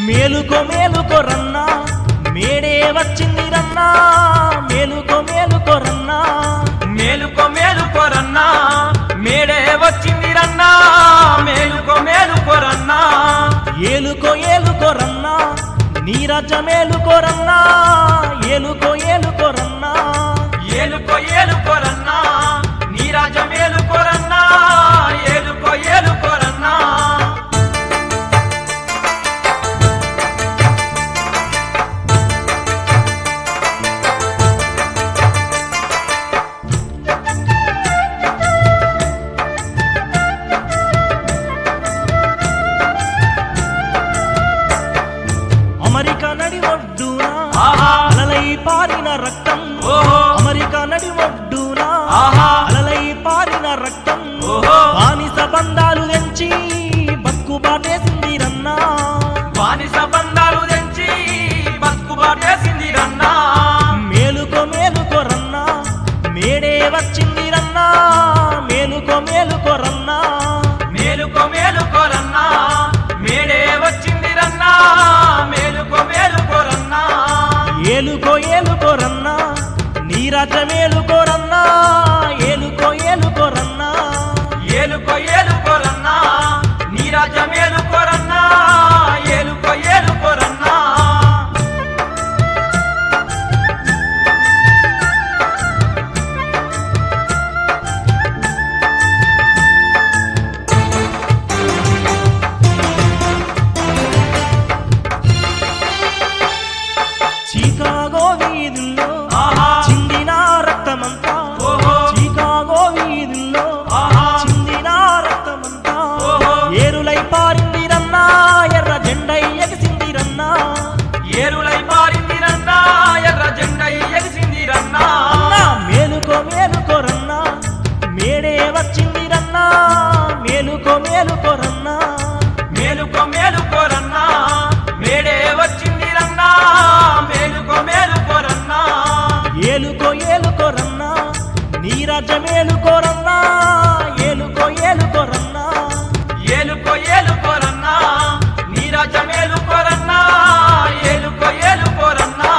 మేలుకో మేలుకో రన్నా మేడే వచ్చింది రన్నా మేలుకో మేలుకో రన్నా మేలుకో మేలుకో రన్నా మేడే వచ్చింది రన్నా మేలుకో మేలుకో రన్నా ఏలుకో ఏలుకో రన్నా నీరజ మేలుకో రన్నా ఏలుకో ఏలుకో రన్నా ఏలుకో ఏలుకో రన్నా నీరాజ మేలుకో రన్నా ఏలుకో ఏలుకో రన్నా అమెరికా నడి ఒడ్డున ఆహా అలలై పారిన రక్తం ఓహో అమెరికా నడి ఒడ్డున ఆహా అలలై పారిన రక్తం ఓహో బానిస బంధాలు తెంచి బతుకు బాటేసింది రన్నా బానిస బంధాలు తెంచి బతుకు బాటేసింది రన్నా మేలుకో మేలుకో రన్నా మేడే వచ్చింది రన్నా మేలుకో మేలుకో రన్నా మేలుకో మేలుకో రన్నా మేడే వచ్చింది రన్నా మేలుకో మేలుకో రన్నా ఏలుకో ఏలుకో రన్నా నీరజ మేలుకో రన్నా ఏలుకో ఏలుకో రన్నా ఏలుకో ఏలుకో రన్నా నీరాజ మేలుకో రన్నా ఏలుకో ఏలుకో రన్నా చికాగో వీధుల్లో ఆహా చిందిన రక్తమంతా ఓహో చికాగో వీధుల్లో ఆహా చిందిన రక్తమంతా ఓహో ఏరులై పారింది రన్నా ఎర్ర జెండై ఎగసింది రన్నా ఏరులై పారింది రన్నా ఎర్ర జెండ ఎగిసింది రన్నా అన్నా మేలుకో మేలుకో రన్నా మేడే వచ్చింది రన్నా మేలుకో మేలుకో రన్నా మేలుకో మేలుకో రన్నా మేడే వచ్చింది రన్నా మేలుకో మేలుకో రన్నా ఏలుకో ఏలుకో రన్నా నీరజ మేలుకో రన్నా ఏలుకో ఏలుకో రన్నా ఏలుకో ఏలుకో రన్నా నీరాజ మేలుకో రన్నా ఏలుకో ఏలుకో రన్నా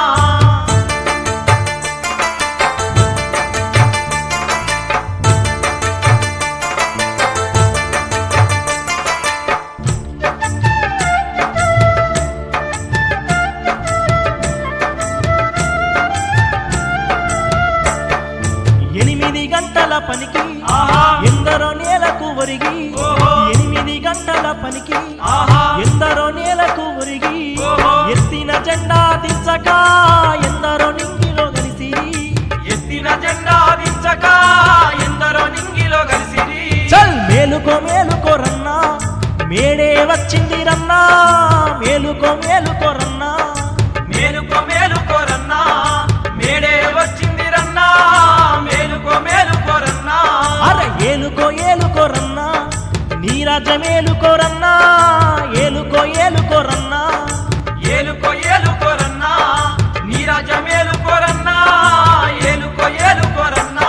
ఎనిమిది గంటల పనికి ఆహా ఎందరో నేలకు ఒరిగి ఓహో. ఎనిమిది గంటల పనికి ఆహా ఎందరో నేలకు ఒరిగి ఓహో. ఎత్తిన జెండా దించక ఎందరో నింగిలో కలిసి ఎత్తిన జెండా దించక ఎందరో నింగిలో కలిసిరి చల్ మేలుకో మేలుకో రన్నా మేడే వచ్చింది రన్నా మేలుకో మేలుకో రన్నా మేలుకో మేలుకో రన్నా మేడే వచ్చింది రన్నా మేలుకో మేలుకో రన్నా అర ఏలుకో ఏలుకో రన్నా నీరజ మేలుకో రన్నా ఏలుకో ఏలుకో రన్నా ఏలుకో ఏలుకో రన్నా నీరాజ మేలుకో రన్నా ఏలుకో ఏలుకో రన్నా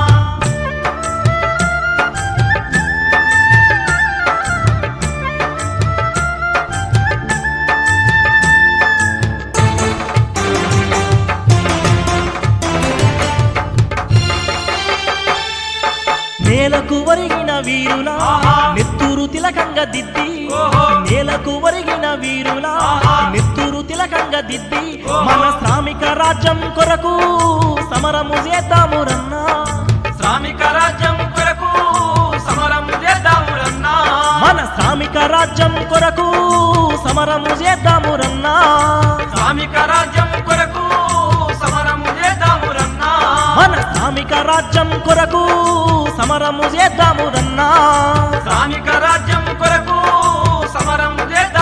నేలకు ఒరిగిన వీరులా ఆహా. నెత్తురు తిలకంగా దిద్ది ఓహో. నేలకు ఒరిగిన వీరులా ఆహా. నెత్తురు తిలకంగా దిద్ది ఓహో. మన శ్రామిక రాజ్యం కొరకు సమరము చేద్దాము రన్నా శ్రామిక రాజ్యం కొరకు సమరం చేద్దాము రన్నా మన శ్రామిక రాజ్యం కొరకు సమరము చేద్దాము రన్నా శ్రామిక రాజ్యం కొరకు సమరము చేద్దాము రన్నా మన శ్రామిక రాజ్యం కొరకు సమరము చేద్దాము రన్నా శ్రామిక రాజ్యం కొరకు సమరం చేద్దాము